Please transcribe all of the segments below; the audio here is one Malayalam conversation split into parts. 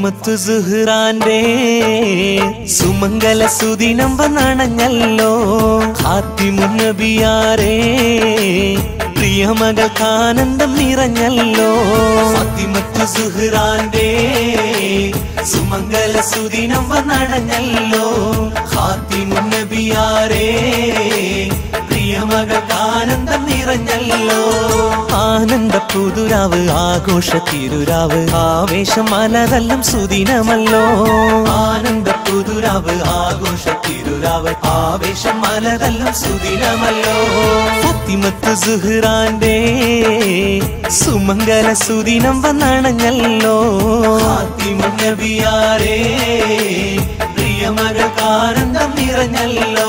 ഫാത്തിമത്തു സുഹ്റാന്റെ സുമംഗല സുദിനം വന്നണഞ്ഞല്ലോ ഹാത്തിമുന്നബിയാരേ പ്രിയമകൾക്ക് ആനന്ദം നിറഞ്ഞല്ലോ ഫാത്തിമത്തു സുഹ്റാന്റെ സുമംഗല സുദിനം വന്നണഞ്ഞല്ലോ ഹാത്തിമുന്നബിയാരേ പ്രിയമകൾക്ക് ആനന്ദം നിറഞ്ഞല്ലോ ആനന്ദ പുതുരാവ് ആഘോഷ തിരുരാവ് ആവേശം മലതല്ലും സുദിനമല്ലോ ആനന്ദ പുതുരാവ് ആഘോഷ തിരുരാവ് ആവേശം മലതല്ലും സുദിനമല്ലോ ഫത്തിമത്ത് സുഹ്റാന്റെ സുമംഗല സുദിനം വന്നണഞ്ഞല്ലോ ഫാത്തിമുന്നബിയാരേ പ്രിയമകൾക്ക് ആനന്ദം നിറഞ്ഞല്ലോ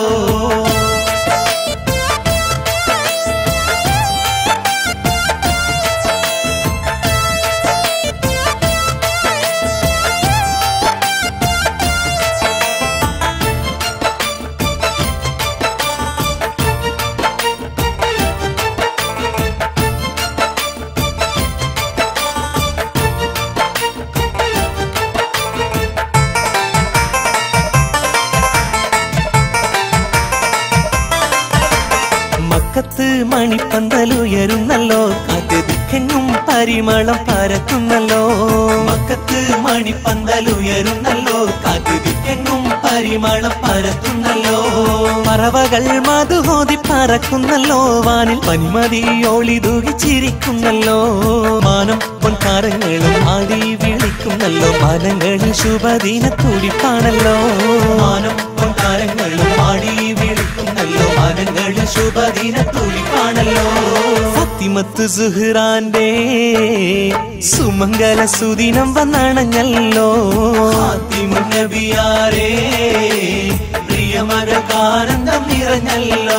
മക്കത്ത് മണിപ്പന്തലുയരുന്നല്ലോ കാറ്റ് ദിക്കെങ്ങും പരിമളം പരക്കുന്നല്ലോ മക്കത്ത് മണിപ്പന്തലുയരുന്നല്ലോ കാറ്റ് ദിക്കെങ്ങും പരിമളം പരത്തുന്നല്ലോ പറവകൾ മധുഹോതി പറക്കുന്നല്ലോ വാനിൽ പനിമതിയോളി തൂകിച്ചിരിക്കുന്നല്ലോ മാനം പൊൻകാരങ്ങളും ആടി വിളിക്കുന്നല്ലോ മാനങ്ങളിൽ ശുഭദിന തുടിപ്പാണല്ലോ മാനം പൊൻകാരങ്ങളും ആടി വിളിക്കുന്നല്ലോ മാനങ്ങളിൽ ശുഭദിന തുടിപ്പാണല്ലോ ഫത്തിമത്ത് സുഹ്റാന്റെ സുമംഗല സുദിനം വന്നണഞ്ഞല്ലോ ഫാത്തിമുന്നബിയാരേ പ്രിയമകൾക്ക് ആനന്ദം നിറഞ്ഞല്ലോ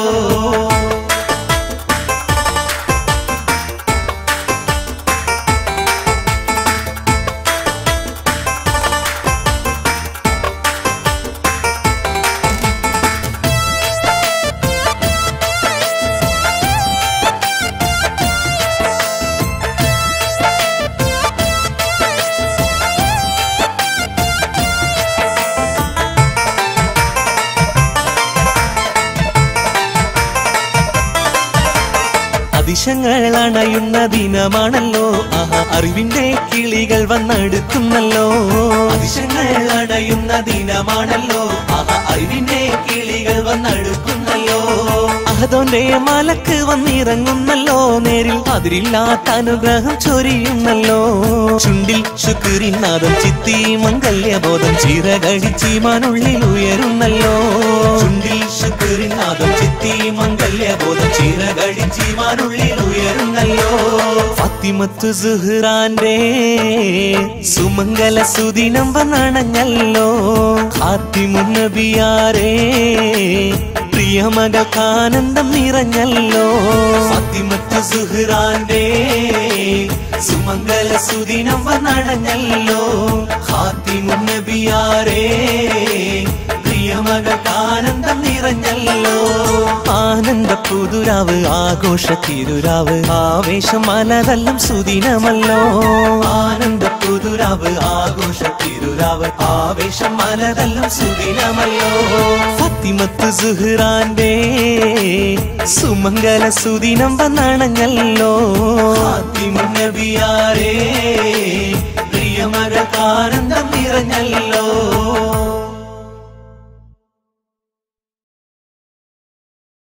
അതിശങ്ങൾ അണയുന്ന ദിനമാണല്ലോ ആഹാ അറിവിന്റെ കിളികൾ വന്നെടുക്കുന്നല്ലോ അതിശങ്ങൾ അണയുന്ന ദിനമാണല്ലോ ആഹാ അറിവിന്റെ കിളികൾ വന്നെടുക്കുന്നല്ലോ അഹദോന്റെ മലക്ക് വന്നിറങ്ങുന്നല്ലോ നേരിൽ അതിരില്ലാത്ത അനുഗ്രഹം ചൊരിയുന്നല്ലോ ചുണ്ടിൽ ശുക്രിനാഥം ചിത്തി മംഗല്യബോധം ചിറകടിച്ചീമാനുള്ളിൽ ഉയരുന്നല്ലോ ചുണ്ടിൽ ശുക്രിനാഥം ചിത്തി മംഗല്യബോധം ചിറകടിച്ചീമാനുള്ളിൽ ഉയരുന്നല്ലോ ഫത്തിമത്തു സുഹ്റാന്റെ സുമംഗല സുദിനം വന്നണഞ്ഞല്ലോ ഹാത്തിമുന്നബിയാരേ പ്രിയമകൾക്ക് ആനന്ദം നിറഞ്ഞല്ലോ ഫത്തിമത്ത് സുഹ്റാന്റെ സുമംഗല സുദിനം വന്നണഞ്ഞല്ലോ ഹാത്തിമുന്നബിയാരേ പ്രിയമകൾക്ക് ആനന്ദം നിറഞ്ഞല്ലോ ആനന്ദ പുതുരാവ് ആഘോഷ തിരുരാവ് ആവേശം മലതല്ലും സുദിനമല്ലോ ആനന്ദ പുതുരാവ് ആഘോഷ തിരുരാവ് ആവേശം മലതല്ലും സുദിനമല്ലോ ഫത്തിമത്ത് സുഹ്റാന്റെ സുമംഗല സുദിനം വന്നണഞ്ഞല്ലോ